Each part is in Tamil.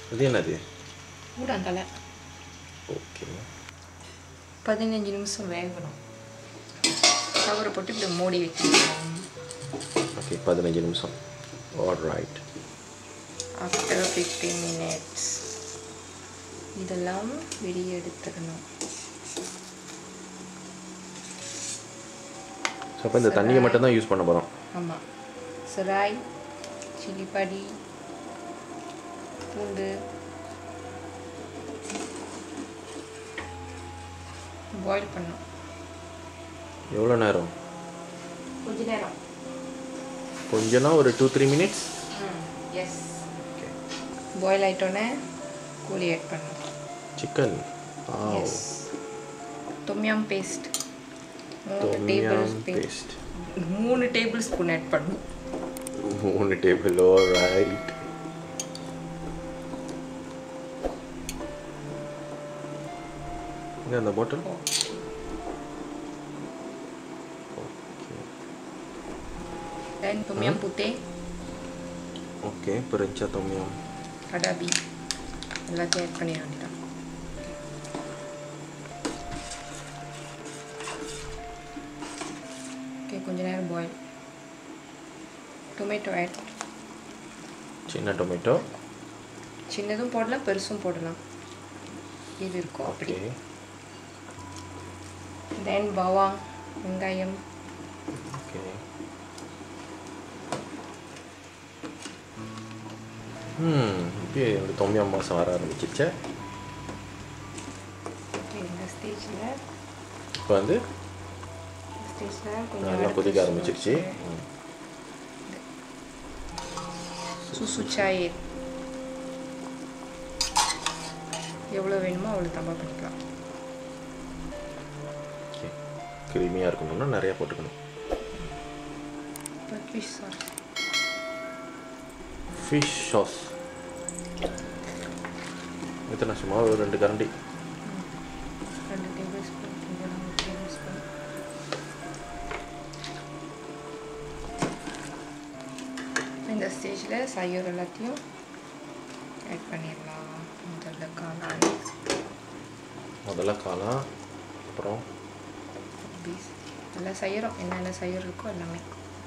இது என்னது ஊடாந்தலை ஓகே பதினஞ்சு நிமிஷம் வேகணும் கவரை போட்டு இப்படி மூடி வைக்கணும் ஓகே பதினஞ்சு நிமிஷம் all right after fifteen minutes இதெல்லாம் வெளியே எடுத்துடணும் ஸோ அப்போ இந்த தண்ணியை மட்டும் தான் யூஸ் பண்ண போகிறோம் ஆமாம் சிராய் சில்லி படி பூண்டு பாயில் பண்ணணும் எவ்வளோ நேரம் கொஞ்ச நேரம் கொஞ்சம்னா ஒரு டூ த்ரீ மினிட்ஸ் எஸ் பாயில் ஆயிட்டோன்னே கோழி ஆட் பண்ணணும் சிக்கன் எஸ் தொம்யாம் பேஸ்ட் மூணு டேபிள் தொம்யாம் பேஸ்ட் மூணு டேபிள் ஸ்பூன் ஆட் பண்ணணும் மூணு டேபிள் ஆல் ரைட் இங்கே அந்த பாட்டில் தென் தொம்யாம் புத்தே ஓகே பிரிஞ்சா தொம்யம் கடாபி எல்லாத்தையும் ஆட் பண்ணிட வேண்டியதான் ஓகே கொஞ்ச நேரம் பாயில் டொமேட்டோ ஆட் சின்ன டொமேட்டோ சின்னதும் போடலாம் பெருசும் போடலாம் இது இருக்கும் அப்படி ஓகே தென் பவாங் வெங்காயம் ஓகே ம் இப்போ ஒரு தொம்யம் மாதம் வர ஆரம்பிச்சிருச்சே Okay, இந்த ஸ்டேஜில் இப்போ வந்து ஸ்டேஜில் கொஞ்சம் நல்லா கொதிக்க ஆரம்பிச்சிருச்சு ம். சுசு சாய் எவ்வளோ வேணுமோ அவ்வளோ தப்பா பண்ணிக்கலாம் ஓகே கிரீமியாக இருக்கணும்னா நிறையா போட்டுக்கணும் இப்போ ஃபிஷ் சாஸ் ஃபிஷ் சாஸ் எத்தனை சும்மா ஒரு ரெண்டு கரண்டி ரெண்டு டேபிள் ஸ்பூன் கொஞ்சம் ஒரு டேபிள் ஸ்பூன் இந்த ஸ்டேஜில் சையோர் எல்லாத்தையும் ஆட் பண்ணிடலாம் முதல்ல காளான் முதல்ல காளான் அப்புறம் பீஸ் எல்லாம் செய்கிறோம் என்னென்ன செய்யறோம் இருக்கோ எல்லாமே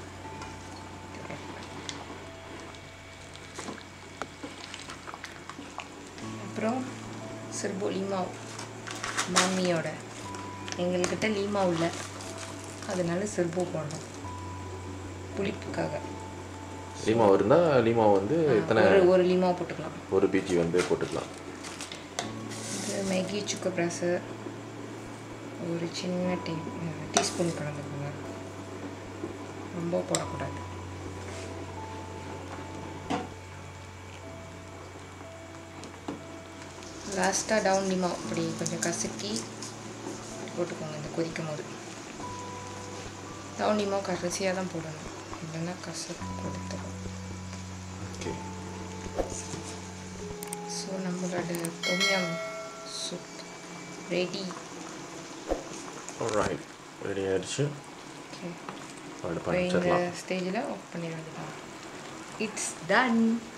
அப்புறம் சிறுபோ லீமாவ் மாமியோட எங்கள்கிட்ட லீமாவ் இல்லை அதனால சிறுபோ போடணும் புளிப்புக்காக லீமாவு இருந்தால் லீமாவு வந்து எத்தனை ஒரு ஒரு லீமாவ் போட்டுக்கலாம் ஒரு பிஜி வந்து போட்டுக்கலாம் இது மேகி சுக்கு ப்ராஸு ஒரு சின்ன டீ டீஸ்பூன் கலந்துக்கோங்க ரொம்ப போடக்கூடாது லாஸ்ட்டாக டவுன் லிமா அப்படி கொஞ்சம் கசக்கி போட்டுக்கோங்க இந்த கொதிக்கும் போது டவுன் லிமா கடைசியாக தான் போடணும் இல்லைன்னா கசக்கு கொடுத்துரும் ஓகே ஸோ நம்மளோட tom yum soup ready right ready ஆயிடுச்சு ஓகே அடுப்பு இப்போ இந்த அனுப்பிச்சிடலாம் ஸ்டேஜில் ஆஃப் பண்ணிட வேண்டியதான் இட்ஸ் டன்